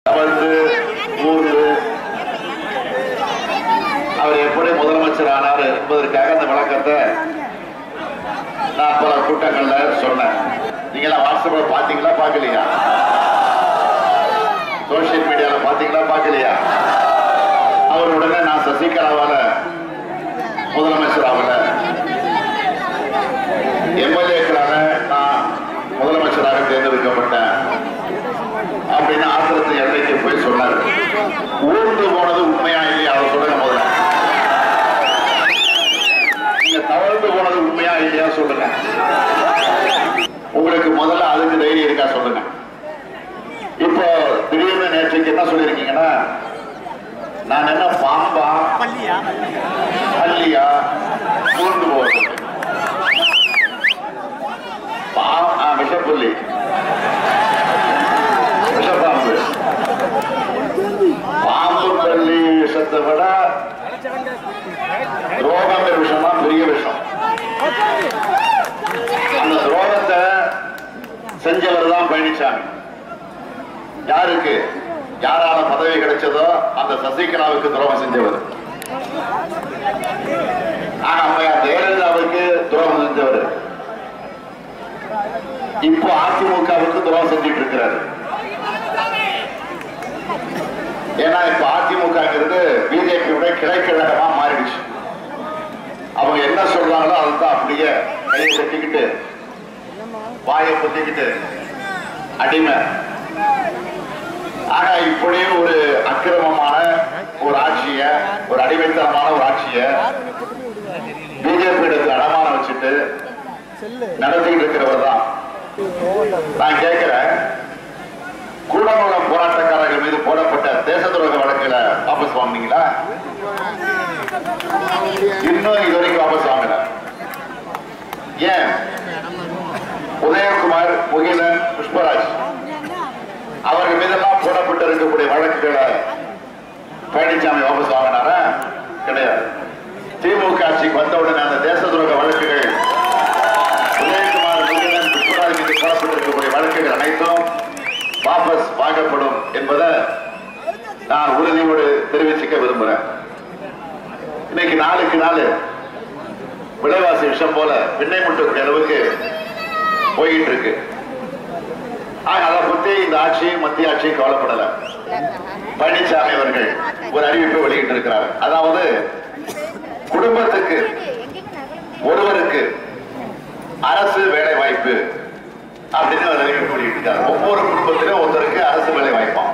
தவழ்ந்து ஊர்ந்து அவர் எப்படி முதலமைச்சர் ஆனார் என்பதற்காக அந்த விளக்கத்தை நான் பல கூட்டங்கள்ல சொன்னேன் நீங்களாம் வாட்ஸ்அப்ல பாத்தீங்களா பார்க்கலையா சோசியல் மீடியால பாத்தீங்களா பார்க்கலையா அவர் உடனே நான் சசிகலாவால முதலமைச்சர் ஆகல எம்எல்ஏக்களான நான் முதலமைச்சராக தேர்ந்தெடுக்கப்பட்டேன் அப்படின்னு ஆத்திரத்தை எல்லைக்கு போய் சொன்னார் ஊர்ந்து போனது உண்மையா இல்லையா அதை சொல்லுங்க முதல்ல நீங்க தவழ்ந்து போனது உண்மையா இல்லையா சொல்லுங்க உங்களுக்கு முதல்ல அதுக்கு தைரியம் இருக்கா சொல்லுங்க இப்போ திடீர்னு நேற்றுக்கு என்ன சொல்லியிருக்கீங்கன்னா நான் என்ன பாம்பா பள்ளியா பள்ளியா ஊர்ந்து போவது பா- ஆ, விஷப்புள்ளி விஷப்பாம்பு பாம்பு பள்ளி விஷத்தை விட துரோகங்கிற விஷயம் தான் பெரிய விஷயம் அந்த துரோகத்தை செஞ்சவர் தான் பழனிசாமி யாருக்கு யாரால பதவி கிடைச்சதோ அந்த சசிகலாவுக்கு துரோகம் செஞ்சவர் ஆனா அம்மையார் ஜெயலலிதாவுக்கு துரோகம் செஞ்சவர் இப்போ அதிமுகவுக்கு துரோகம் செஞ்சுட்டு இருக்கிறாரு ஏன்னா இப்ப அதிமுகங்கிறது பிஜேபியோட கிளைக்கழகமா மாறிடுச்சு அவங்க என்ன சொல்றாங்களோ அதுதான் அப்படியே கையை கட்டிக்கிட்டு வாயை பொத்திக்கிட்டு அடிமை ஆனா இப்படியே ஒரு அக்கிரமமான ஒரு ஆட்சிய ஒரு அடிமைத்தனமான ஒரு ஆட்சிய பிஜேபி இடத்துல அடமானம் வச்சுட்டு நடத்திக்கிட்டு இருக்கிறவர் தான் நான் கேட்கிறேன் கூடங்குளம் போராட்டக்காரர்கள் மீது போடப்பட்ட தேச துரோக வழக்குல வாபஸ் வாங்குனீங்களா இன்னும் இது வரைக்கும் வாபஸ் வாங்கல ஏன் உதயகுமார் முகிலன் புஷ்பராஜ் அவர்கள் மீதெல்லாம் போடப்பட்டு இருக்கக்கூடிய வழக்குகளை பழனிசாமி வாபஸ் வாங்கினாரா கிடையாது திமுக ஆட்சிக்கு வந்த உடனே அந்த தேச துரோக வழக்குகள் உதயகுமார் முகிலன் புஷ்பராஜ் மீது போடப்பட்டிருக்கக்கூடிய வழக்குகள் அனைத்தும் வாபஸ் வாங்கப்படும் என்பதை நான் உறுதியோடு தெரிவிச்சுக்க விரும்புறேன் இன்னைக்கு நாளுக்கு நாள் விலைவாசி விஷயம் போல பின்னை முட்டக்கூடிய அளவுக்கு போயிட்டு இருக்கு ஆக அதை பத்தி இந்த ஆட்சி மத்திய ஆட்சி கவலைப்படல பழனிசாமி அவர்கள் ஒரு அறிவிப்பை வெளியிட்டு இருக்கிறார் அதாவது குடும்பத்துக்கு ஒருவருக்கு அரசு வேலை வாய்ப்பு அப்படின்னு ஒரு அறிவிப்பு வெளியிட்டிருக்காரு ஒவ்வொரு குடும்பத்திலும் ஒருத்தருக்கு அரசு வேலை வாய்ப்பான்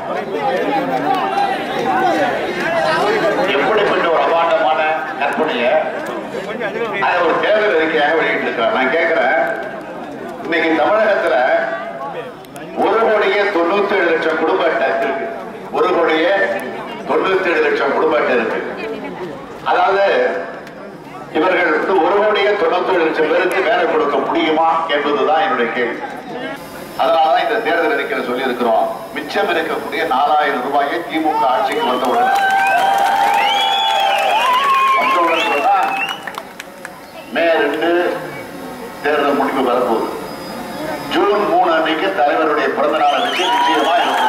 எப்படிப்பட்ட ஒரு அபாண்டமான கற்பனைய அதை ஒரு தேர்தல் அறிக்கையாக வெளியிட்டிருக்கிறார் நான் கேட்கிறேன் இன்னைக்கு தமிழகத்துல ஒரு கோடியே தொண்ணூத்தி ஏழு லட்சம் குடும்ப அட்டை இருக்கு ஒரு கோடியே தொண்ணூத்தி ஏழு லட்சம் குடும்ப அட்டை இருக்கு அதாவது இவர்கள் வந்து ஒரு கோடியே தொண்ணூத்தி ஏழு லட்சம் பேருக்கு வேலை கொடுக்க முடியுமா என்பதுதான் என்னுடைய கேள்வி அதனாலதான் இந்த தேர்தல் அறிக்கையில சொல்லி இருக்கிறோம் மிச்சம் இருக்கக்கூடிய நாலாயிரம் ரூபாயை திமுக ஆட்சிக்கு வந்தவுடன் வந்தவுடன் சொன்னா மே ரெண்டு தேர்தல் முடிவு வரப்போகுது ஜூன் மூணு அன்னைக்கு தலைவருடைய பிறந்த நாள் அன்னைக்கு நிச்சயமா இருக்கும்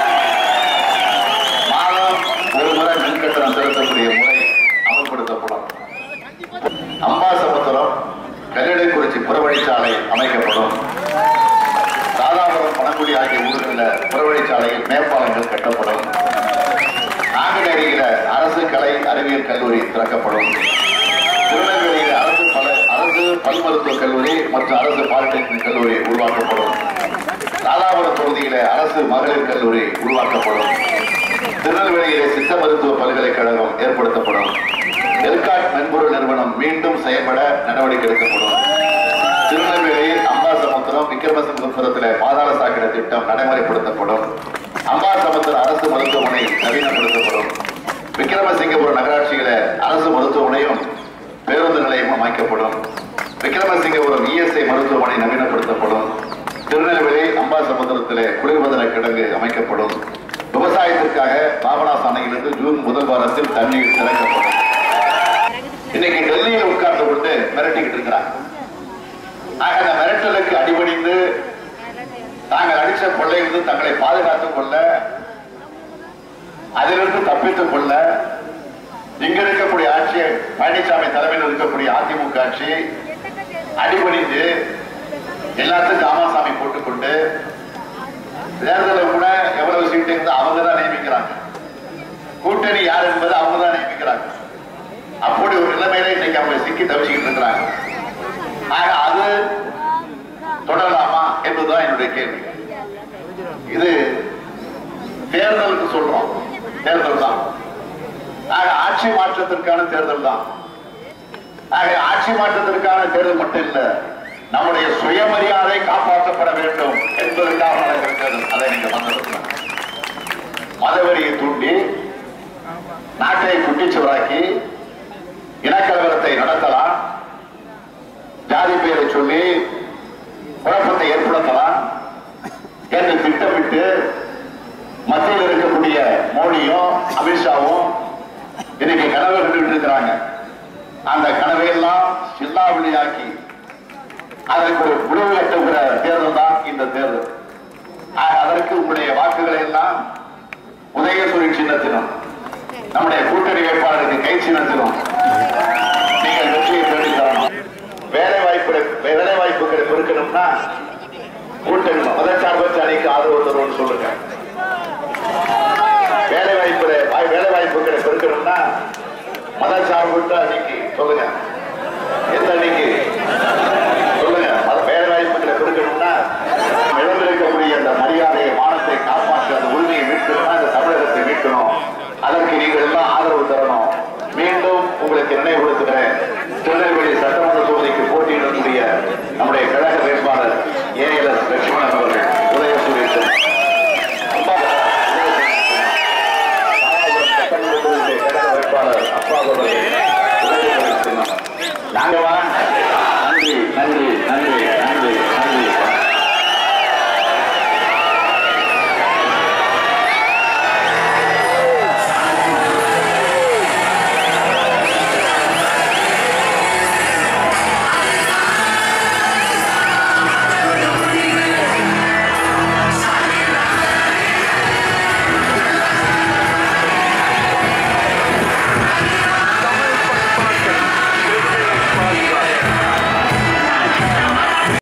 மாதம் ஒரு முறை மின் கட்டணம் செலுத்தக்கூடிய முறை அமல்படுத்தப்படும் அம்பாசமுத்திரம் கல்லடைக்குறிச்சி புறவழிச்சாலை அமைக்கப்படும் தாதாபுரம் பணங்குடி ஆகிய ஊர்களில் புறவழிச்சாலையில் மேம்பாலங்கள் கட்டப்படும் நாங்குநேரியில அரசு கலை அறிவியல் கல்லூரி திறக்கப்படும் திருநெல்வேலியில் அரசு பல அரசு பல் மருத்துவக் கல்லூரி மற்றும் அரசு பாலிடெக்னிக் கல்லூரி உருவாக்கப்படும் தாதாபுரம் தொகுதியில அரசு மகளிர் கல்லூரி உருவாக்கப்படும் திருநெல்வேலியிலே சித்த மருத்துவ பல்கலைக்கழகம் ஏற்படுத்தப்படும் எல்காட் மென்பொருள் நிறுவனம் மீண்டும் செயல்பட நடவடிக்கை எடுக்கப்படும் திருநெல்வேலியில் அம்பாசமுத்திரம் விக்ரமசிங்கபுரத்தில் பாதாள சாக்கடை திட்டம் நடைமுறைப்படுத்தப்படும் அம்பாசமுத்திரம் அரசு மருத்துவமனை நவீனப்படுத்தப்படும் விக்ரமசிங்கபுரம் நகராட்சியில அரசு மருத்துவமனையும் பேருந்து நிலையமும் அமைக்கப்படும் விக்ரமசிங்கபுரம் இஎஸ்ஐ மருத்துவமனை நவீனப்படுத்தப்படும் திருநெல்வேலி அம்பாசமுத்திரத்திலே குளிர்பதன கிடங்கு அமைக்கப்படும் விவசாயத்திற்காக பாபநாச அணையிலிருந்து ஜூன் முதல் வாரத்தில் தண்ணீர் திறக்கப்படும் இன்னைக்கு டெல்லியில் உட்கார்ந்து கொண்டு மிரட்டிக்கிட்டு இருக்கிறாங்க ஆக அந்த மிரட்டலுக்கு அடிபணிந்து தாங்கள் அடிச்ச கொள்ளையிலிருந்து தங்களை பாதுகாத்துக் கொள்ள அதிலிருந்து தப்பித்துக் கொள்ள இங்க இருக்கக்கூடிய ஆட்சி பழனிசாமி தலைமையில் இருக்கக்கூடிய அதிமுக ஆட்சி அடிபணிந்து எல்லாத்தையும் ராமசாமி போட்டுக்கொண்டு தேர்தலில் கூட எவ்வளவு சீட்டு இருந்தா அவங்க தான் நியமிக்கிறாங்க கூட்டணி யார் என்பது அவங்க தான் நியமிக்கிறாங்க அப்படி ஒரு நிலைமையில இன்னைக்கு அவங்க சிக்கி தவிச்சுக்கிட்டு இருக்கிறாங்க ஆக அது தொடரலாமா என்பதுதான் என்னுடைய கேள்வி இது தேர்தலுக்கு சொல்றோம் தேர்தல் தான் ஆக ஆட்சி மாற்றத்திற்கான தேர்தல் தான் ஆக ஆட்சி மாற்றத்திற்கான தேர்தல் மட்டும் இல்ல நம்முடைய சுயமரியாதை காப்பாற்றப்பட வேண்டும் என்பதற்காக நடக்கிற தேர்தல் அதை நீங்க மறந்துடக்கூடாது மதவெறியை தூண்டி நாட்டை குட்டிச்சுவராக்கி இனக்கலவரத்தை நடத்தலாம் ஜாதி பெயரை சொல்லி குழப்பத்தை ஏற்படுத்தலாம் என்று திட்டமிட்டு மத்தியில் இருக்கக்கூடிய மோடியும் அமித்ஷாவும் இன்னைக்கு கனவு கண்டுகிட்டு இருக்கிறாங்க அந்த கனவையெல்லாம் சில்லாவிளியாக்கி அதற்கு ஒரு முடிவு கட்டுகிற தேர்தல் தான் இந்த தேர்தல் ஆக, அதற்கு உங்களுடைய வாக்குகளை எல்லாம் உதயசூரி சின்னத்திலும் நம்முடைய கூட்டணி வேட்பாளருக்கு கை சின்னத்திலும் நீங்கள் வெற்றியை தேடி தரணும் வேலை வாய்ப்பு வேலை வாய்ப்புகளை பெருக்கணும்னா கூட்டணி மதச்சார்பற்ற அணிக்கு ஆதரவு தருவோம்னு சொல்லுங்க வேலை வாய்ப்பு வேலை வாய்ப்புகளை பெருக்கணும்னா மதச்சார்பற்ற அணிக்கு சொல்லுங்க